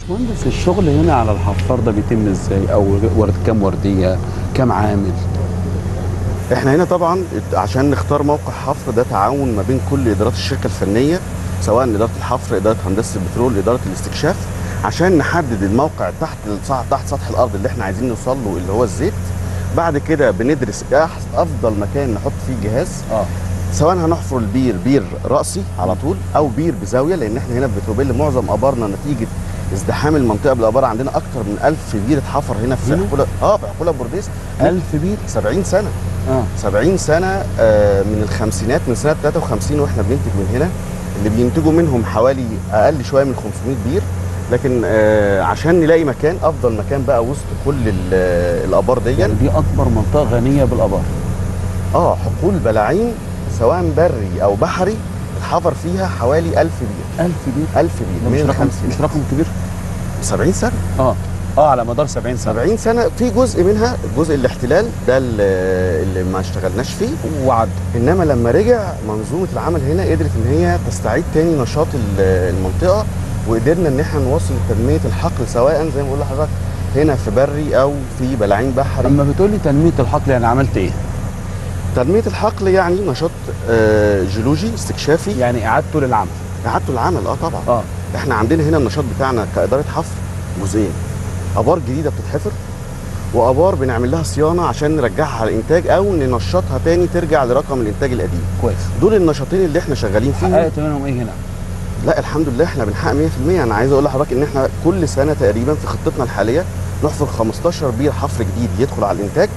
مهندس الشغل هنا على الحفار ده بيتم ازاي او ورد كام ورديه كام عامل احنا هنا طبعا عشان نختار موقع حفر ده تعاون ما بين كل ادارات الشركه الفنيه سواء اداره الحفر اداره هندسه البترول اداره الاستكشاف عشان نحدد الموقع تحت الصح- تحت سطح الارض اللي احنا عايزين نوصل له اللي هو الزيت بعد كده بندرس أح- افضل مكان نحط فيه جهاز اه سواء هنحفر البير بير راسي على طول او بير بزاويه لان احنا هنا في بتروبيل معظم ابارنا نتيجه ازدحام المنطقه بالابار عندنا اكتر من 1000 بير اتحفر هنا في هنا؟ حقوله اه في حقوله بورديس 1000 بير 70 سنه اه 70 سنه آه، من الخمسينات من سنه 53 واحنا بننتج من هنا اللي بينتجوا منهم حوالي اقل شويه من 500 بير لكن آه، عشان نلاقي مكان افضل مكان بقى وسط كل ال- الابار دي يعني دي اكبر منطقه غنيه بالابار اه حقول بلاعين سواء بري او بحري اتحفر فيها حوالي 1000 بير 1000 بير 1000 ده بير مش من رقم الخمسين مش رقم كبير 70 سنه اه اه على مدار 70 سنه 70 سنه في جزء منها جزء الاحتلال ده اللي اللي ما اشتغلناش فيه وعد انما لما رجع منظومه العمل هنا قدرت ان هي تستعيد تاني نشاط ال- المنطقه وقدرنا ان احنا نوصل تنميه الحقل سواء زي ما بقول لحضرتك هنا في بري او في بلاعين بحري لما بتقولي تنميه الحقل يعني عملت ايه؟ تنميه الحقل يعني نشاط آه، جيولوجي استكشافي يعني اعادته للعمل اعادته العمل اه طبعا اه احنا عندنا هنا النشاط بتاعنا كاداره حفر جزئين ابار جديده بتتحفر وابار بنعمل لها صيانه عشان نرجعها على الانتاج او ننشطها تاني ترجع لرقم الانتاج القديم كويس دول النشاطين اللي احنا شغالين فيهم حققت منهم ايه هنا؟ لا الحمد لله احنا بنحقق 100% انا عايز اقول لحضرتك ان احنا كل سنه تقريبا في خطتنا الحاليه نحفر 15 بير حفر جديد يدخل على الانتاج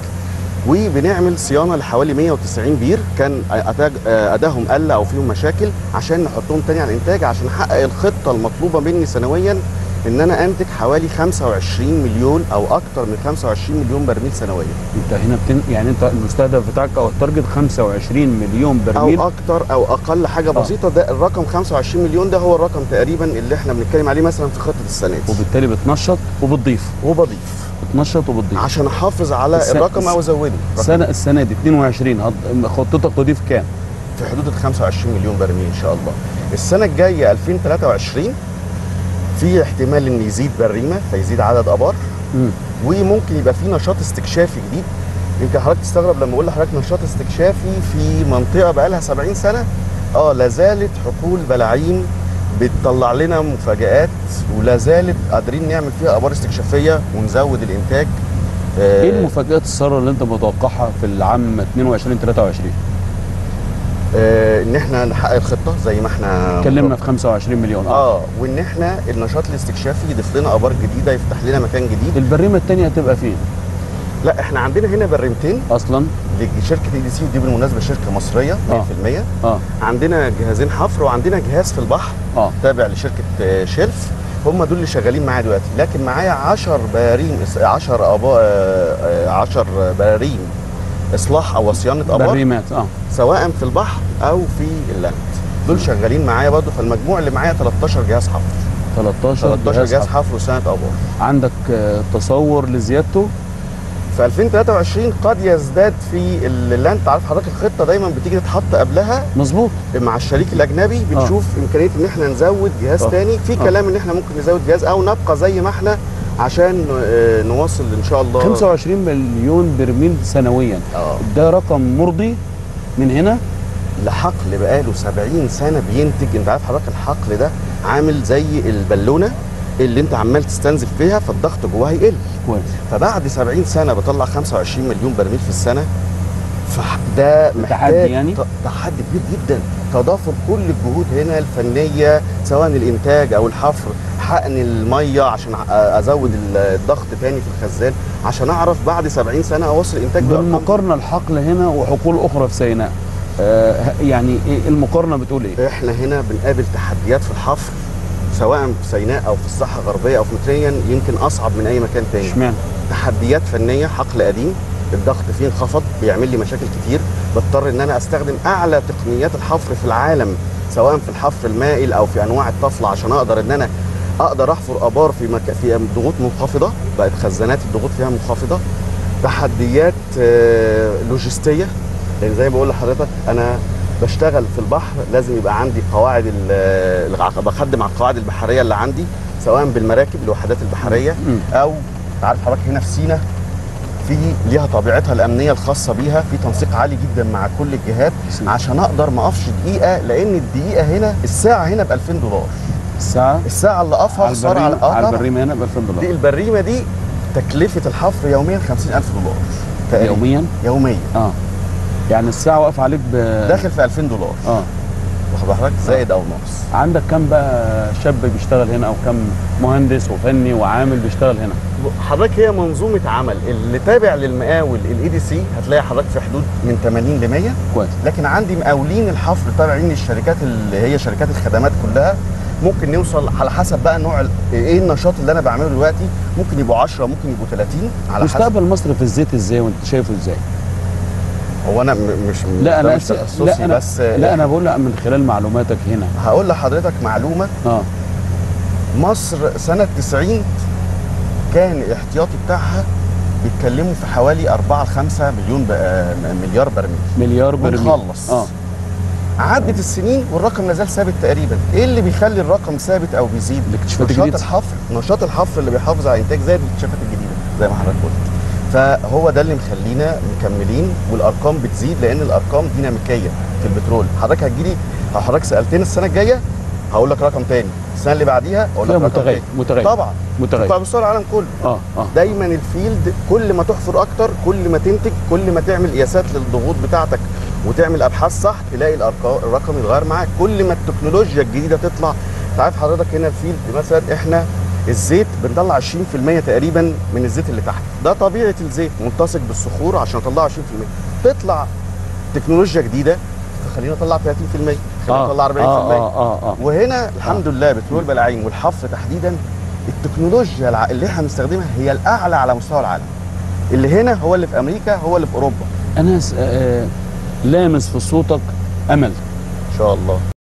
وبنعمل صيانه لحوالي 190 بير كان أتاج ادائهم قل او فيهم مشاكل عشان نحطهم تاني على الانتاج عشان احقق الخطه المطلوبه مني سنويا ان انا انتج حوالي 25 مليون او اكتر من 25 مليون برميل سنويا انت هنا بتن... يعني انت المستهدف بتاعك او التارجت 25 مليون برميل او اكتر او اقل حاجه بسيطه ده الرقم 25 مليون ده هو الرقم تقريبا اللي احنا بنتكلم عليه مثلا في خطه السنه دي وبالتالي بتنشط وبتضيف وبضيف بتنشط وبتضيف عشان احافظ على الس- الرقم او ازوده السنه السنه دي 22 هض- خطتك تضيف كام؟ في حدود ال 25 مليون برميل ان شاء الله السنه الجايه 2023 في احتمال ان يزيد بريمه فيزيد عدد ابار مم. وممكن يبقى في نشاط استكشافي جديد يمكن حضرتك تستغرب لما اقول لحضرتك نشاط استكشافي في منطقه بقى لها 70 سنه اه لا زالت حقول بلاعين بتطلع لنا مفاجآت ولا زالت قادرين نعمل فيها ابار استكشافيه ونزود الانتاج آه، ايه المفاجات الساره اللي انت متوقعها في العام 22 23 آه ان احنا نحقق الخطه زي ما احنا اتكلمنا في 25 مليون اه وان احنا النشاط الاستكشافي يضيف لنا ابار جديده يفتح لنا مكان جديد البريمه الثانيه هتبقى فين لا احنا عندنا هنا بريمتين اصلا لشركه اي دي سي ودي بالمناسبه شركه مصريه 100% اه عندنا جهازين حفر وعندنا جهاز في البحر اه تابع لشركه آه، شيلف هم دول اللي شغالين معايا دلوقتي لكن معايا 10 براريم 10 ابا 10 براريم اصلاح او صيانه ابار بريمات اه سواء في البحر او في اللاند دول شغالين معايا برضه فالمجموع اللي معايا 13 جهاز حفر 13 13 جهاز حفر. حفر وصيانه ابار عندك آه، تصور لزيادته في 2023 قد يزداد في اللاند تعرف حضرتك الخطه دايما بتيجي تتحط قبلها مظبوط مع الشريك الاجنبي بنشوف امكانيه ان احنا نزود جهاز آه. تاني في آه. كلام ان احنا ممكن نزود جهاز او نبقى زي ما احنا عشان آه، نواصل ان شاء الله 25 مليون برميل سنويا اه ده رقم مرضي من هنا لحقل بقاله 70 سنه بينتج انت عارف حضرتك الحقل ده عامل زي البالونه اللي انت عمال تستنزف فيها فالضغط جواها يقل كويس فبعد 70 سنه بطلع 25 مليون برميل في السنه فده محتاج تحدي يعني؟ ت- تحدي كبير جدا تضافر كل الجهود هنا الفنيه سواء الانتاج او الحفر حقن الميه عشان أ- ازود ال- الضغط تاني في الخزان عشان اعرف بعد 70 سنه اوصل انتاج بأرقام بالمقارنه الحقل هنا وحقول اخرى في سيناء آه يعني ايه المقارنه بتقول ايه؟ احنا هنا بنقابل تحديات في الحفر سواء في سيناء او في الصحراء الغربيه او في متريا يمكن اصعب من اي مكان تاني اشمعنى؟ تحديات فنيه حقل قديم الضغط فيه انخفض بيعمل لي مشاكل كتير بضطر ان انا استخدم اعلى تقنيات الحفر في العالم سواء في الحفر المائل او في انواع الطفله عشان اقدر ان انا اقدر احفر ابار في مك... في ضغوط منخفضه بقت خزانات الضغوط فيها منخفضه تحديات آه، لوجستيه لان زي ما بقول لحضرتك انا بشتغل في البحر لازم يبقى عندي قواعد ال- الع- بخدم على القواعد البحريه اللي عندي سواء بالمراكب الوحدات البحريه مم. او عارف حضرتك هنا في سينا في ليها طبيعتها الامنيه الخاصه بيها في تنسيق عالي جدا مع كل الجهات سينا. عشان اقدر ما اقفش دقيقه لان الدقيقه هنا الساعه هنا ب 2000 دولار الساعه الساعه اللي اقفها على خساره على البريمه اه على طبعاً. البريمه هنا ب 2000 دي دولار البريمه دي تكلفه الحفر يوميا 50000 دولار تقريبا يوميا يوميا اه يعني الساعه واقفه عليك ب داخل في 2000 دولار اه واخد حضرتك زائد او ناقص عندك كم بقى شاب بيشتغل هنا او كم مهندس وفني وعامل بيشتغل هنا حضرتك هي منظومه عمل اللي تابع للمقاول الاي دي سي هتلاقي حضرتك في حدود من 80 ل 100 كويس لكن عندي مقاولين الحفر تابعين للشركات اللي هي شركات الخدمات كلها ممكن نوصل على حسب بقى نوع ال- ايه النشاط اللي انا بعمله دلوقتي ممكن يبقوا 10 ممكن يبقوا 30 على حسب مستقبل مصر في الزيت ازاي وانت شايفه ازاي هو انا م- مش لا ده انا مش أسأل- تخصصي لا انا بس لا انا بقول لك من خلال معلوماتك هنا هقول لحضرتك معلومه اه مصر سنه 90 كان الاحتياطي بتاعها بيتكلموا في حوالي 4 ل 5 مليون بقى مليار برميل مليار برميل ونخلص. اه عدت السنين والرقم ما زال ثابت تقريبا ايه اللي بيخلي الرقم ثابت او بيزيد الاكتشافات نشاط الجديده الحفر نشاط الحفر اللي بيحافظ على الانتاج زي الاكتشافات الجديده زي ما حضرتك قلت فهو ده اللي مخلينا مكملين والارقام بتزيد لان الارقام ديناميكيه في البترول حضرتك هتجيلي لو حضرتك سالتني السنه الجايه هقول لك رقم تاني السنه اللي بعديها هقول لك فيها رقم متغير تاني متغير طبعا متغير على مستوى العالم كله اه اه دايما الفيلد كل ما تحفر اكتر كل ما تنتج كل ما تعمل قياسات للضغوط بتاعتك وتعمل ابحاث صح تلاقي الارقام الرقم يتغير معاك كل ما التكنولوجيا الجديده تطلع انت عارف حضرتك هنا الفيلد مثلا احنا الزيت بنطلع 20% تقريبا من الزيت اللي تحت ده طبيعه الزيت ملتصق بالصخور عشان اطلع 20% تطلع تكنولوجيا جديده تخلينا نطلع 30% خلينا نطلع 40% اه اه اه, آه. وهنا الحمد لله بترول بلاعين والحفر تحديدا التكنولوجيا الع- اللي احنا بنستخدمها هي الاعلى على مستوى العالم اللي هنا هو اللي في امريكا هو اللي في اوروبا انا س- آه لامس في صوتك امل ان شاء الله